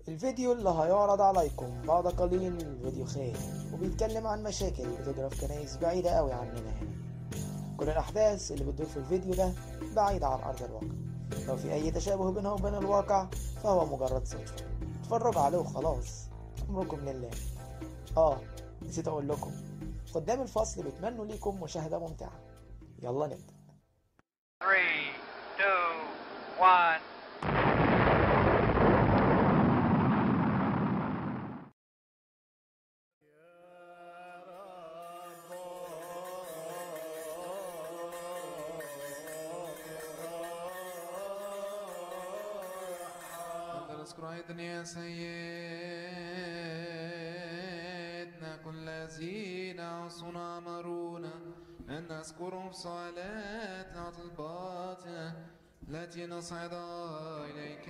الفيديو اللي هيعرض عليكم بعد قليل فيديو خير وبيتكلم عن مشاكل بتجرى في كنايس بعيدة قوي عننا هنا كل الأحداث اللي بتدور في الفيديو ده بعيدة عن أرض الواقع لو في أي تشابه بينها وبين الواقع فهو مجرد صدفة اتفرجوا عليه وخلاص أمركم لله آه نسيت أقول لكم قدام الفصل بيتمنوا ليكم مشاهدة ممتعة يلا نبدأ Three, two, one. نقدر نذكر أيضا يا سيدنا كل الذين عصونا أمرونا أن نذكرهم في صلاتنا وطلباتنا التي نصعد إليك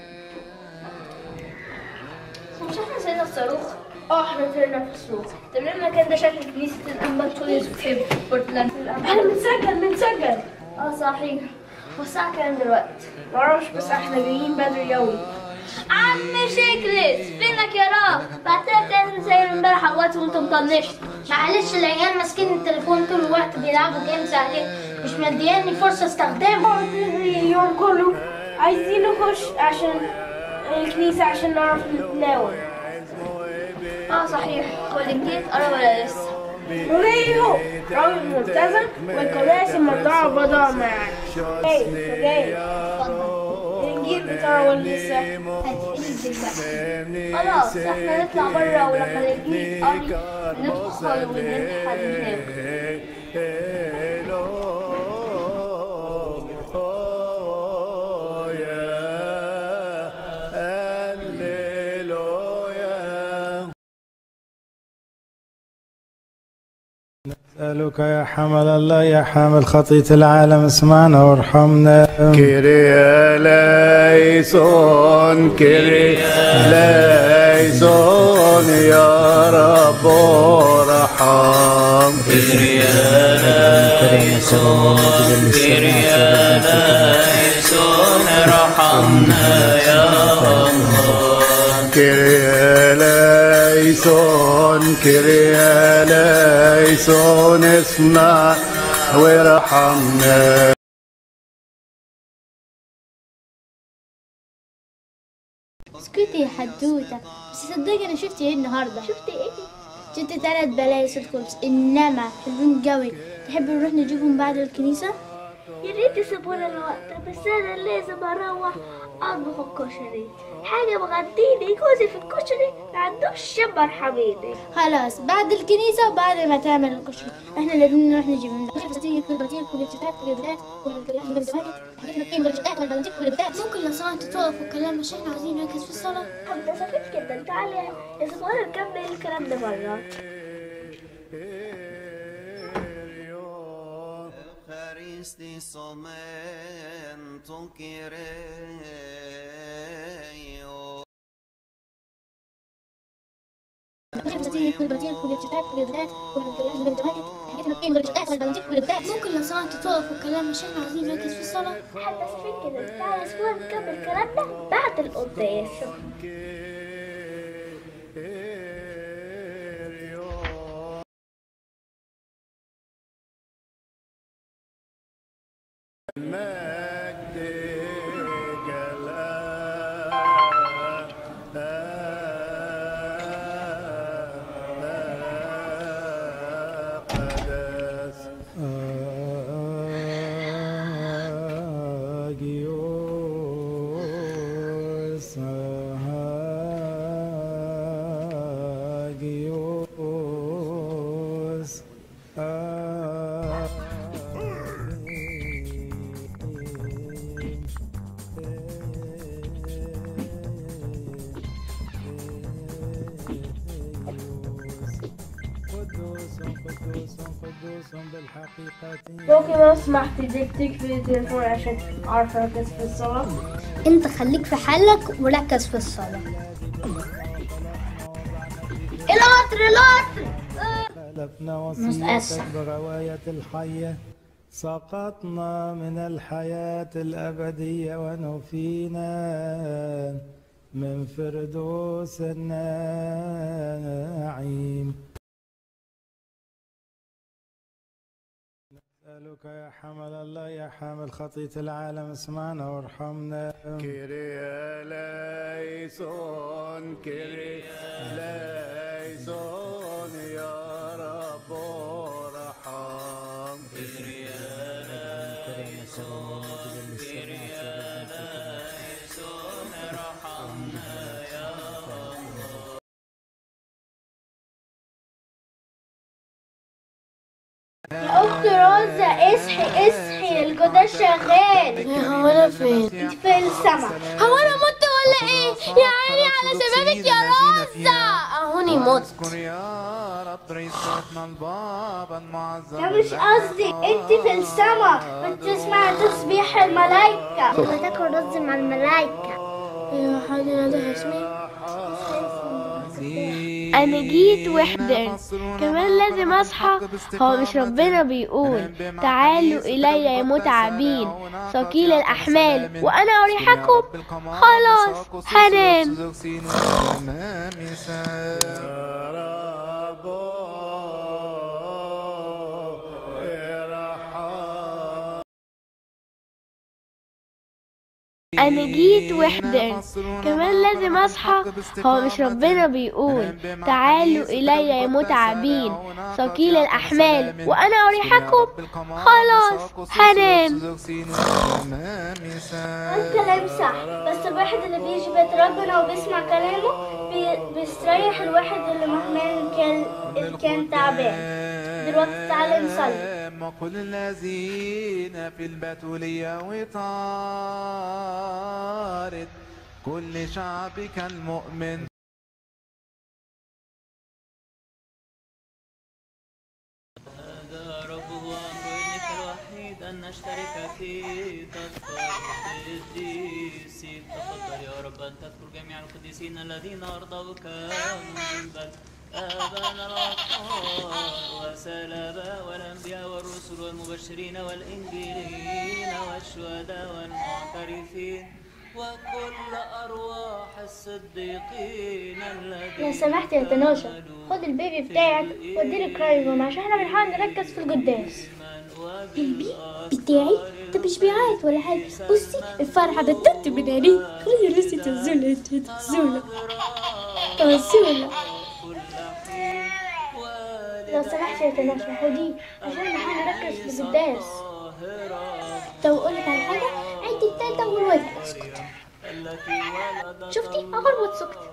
مش احنا سيدنا الصاروخ؟ اه احنا طلعنا في الصاروخ طب ليه المكان ده شكل كنيسة الأنبطوليوس في بورتلاند احنا بنسجل بنسجل اه صحيح والساعة كام دلوقتي؟ معرفش بس احنا جايين بدري أوي عم شكرس فينك يا راب؟ بعتلك تاني رسايل امبارح على الواتس وانت مطنشت معلش العيال ماسكين التليفون طول الوقت بيلعبوا جيمز عليه مش مدياني فرصة استخدمه اليوم كله عايزين نخش عشان الكنيسة عشان نعرف نتناول اه صحيح والانجيل قرب ولا لسه موريو راجل ملتزم والكنائس المطاعة بضع معاك ايه جاي الانجيل بتاعه ولا لسه خلاص احنا نطلع بره ولما الانجيل قري ندخل ونلحق ننام نسألك يا حمل الله يا حامل خطية العالم اسمعنا وارحمنا كيريا ليسون كيريا ليسون يا رب ارحم كيريا ليسون كيريا ليسون اسمع وارحمنا اسكتي يا حدوته بس صدقني انا شفت ايه النهارده شفت ايه شفت ثلاث بلايا الكلبس انما حلوين قوي تحب نروح نجيبهم بعد الكنيسه يا ريت يسيبونا الوقت بس انا لازم اروح اطبخ الكشري حاجه مغديني جوزي في الكشري ما عندوش شبر حميدي خلاص بعد الكنيسه وبعد ما تعمل الكشري احنا لازم نروح نجيب من ممكن لو سمحت تقف الكلام عشان احنا عايزين نركز في الصلاه انت سخيف جدا تعالى اسبوعين نكمل الكلام ده بره Ευχαρίστη σωμέν τον Κυρίο. ممكن لو سمحت تقف الكلام عشان احنا عايزين نركز في الصلاه حتى سخيف جدا تعالى اسبوع نكمل الكلام ده بعد القداس مجد قدس آجيوس آجيوس قدوس قدوس قدوس بالحقيقة ممكن لو سمحت اديك تقفل التليفون عشان اعرف اركز في الصلاة انت خليك في حالك وركز في الصلاه القطر القطر خلفنا متأسف. وصيتك بغواية الحية سقطنا من الحياة الأبدية ونفينا من فردوس النعيم نسألك يا حمل الله يا حامل خطية العالم اسمعنا وارحمنا كيريا ليسون كيريا ليسون يا رب ارحم يا أخت روزة اصحي اصحي الجدار شغال هو انا فين انت في السما هو انا مت ولا ايه يا عيني على شبابك يا روزة اهوني مت اذكر يا رب رئيساتنا البابا المعظم ده مش قصدي انت في السما بتسمع تسبيح الملائكة لما تاكل رز مع الملائكة يا حد نادى اسمي انا جيت وحدة كمان لازم اصحى هو مش ربنا بيقول تعالوا الي يا متعبين ثقيل الاحمال وانا اريحكم خلاص هنام يا رب ارحم انا جيت وحدة كمان لازم اصحى هو مش ربنا بيقول تعالوا الي يا متعبين ثقيل الاحمال وانا اريحكم خلاص هنام الكلام صح بس الواحد اللي بيجي بيت ربنا وبيسمع كلامه بي... بيستريح الواحد اللي مهما كان اللي كان تعبان دلوقتي تعالى نصلي وكل الذين في البتولية وطارد كل شعبك المؤمن هذا رب هو أمر ابنك الوحيد أن نشترك في تذكر القديسين تفضل يا رب أن تذكر جميع القديسين الذين أرضوك من بل آبانا الأطهار وسلبا والأنبياء والرسل والمبشرين والإنجيليين والشهداء والمعترفين وكل أرواح الصديقين الذين لو سمحت يا تنوشة خد البيبي بتاعك وديه لكرايم روم عشان احنا بنحاول نركز في القداس البي بتاعي ده مش بيعيط ولا حاجة بصي الفرحة بتت من عينيه خلي راسي تزولة تزولة تزولة لو سمحت يا تنوشة خديه عشان نحاول نركز في القداس طب اقول لك على حاجة عد التالتة والواحد اسكت شفتي اغربت سكت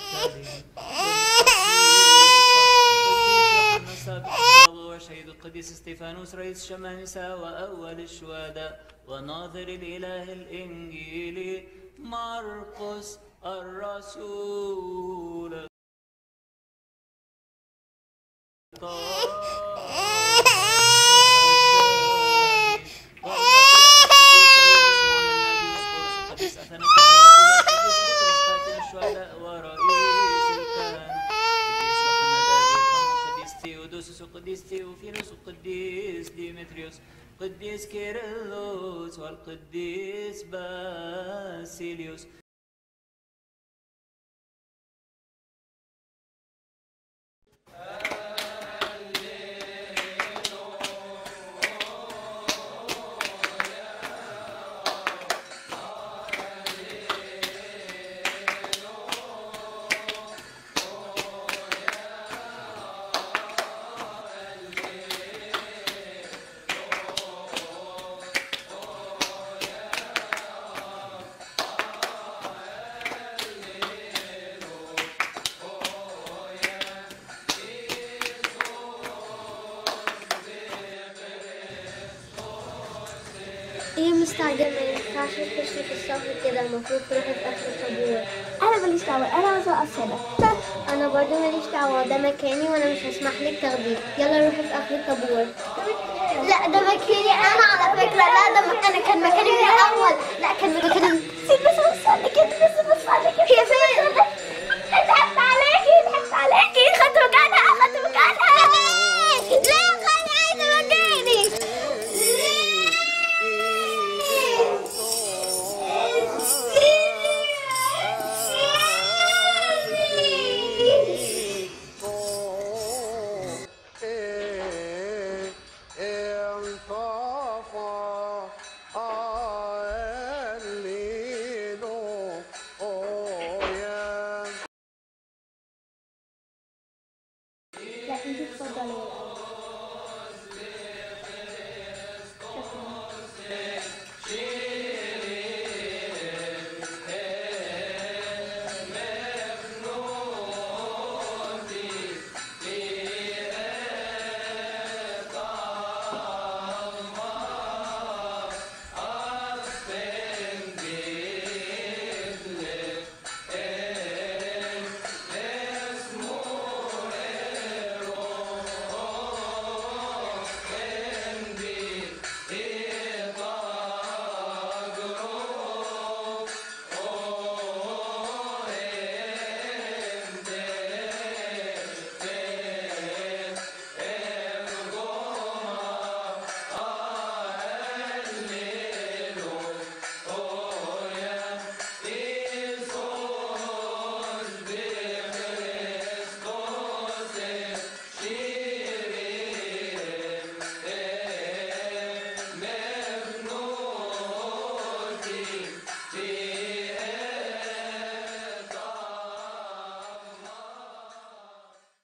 وشهيد القديس استيفانوس رئيس شمامسة وأول الشهداء وناظر الإله الإنجيلي مرقس الرسول قديس تيوفيلوس وقديس ديمتريوس قديس كيرلس والقديس باسيليوس ايه مستعجلة ما ينفعش تخشي في الصف كده المفروض تروحي في اخر الطابور انا ماليش دعوة انا عايزة اقصدك انا برضو ماليش دعوة ده مكاني وانا مش هسمح لك تاخديه يلا روحي في اخر الطابور لا ده مكاني انا على فكرة لا ده مكاني كان مكاني من الاول لا كان مكاني سيب بس بص على كده بس بص على كده هي فين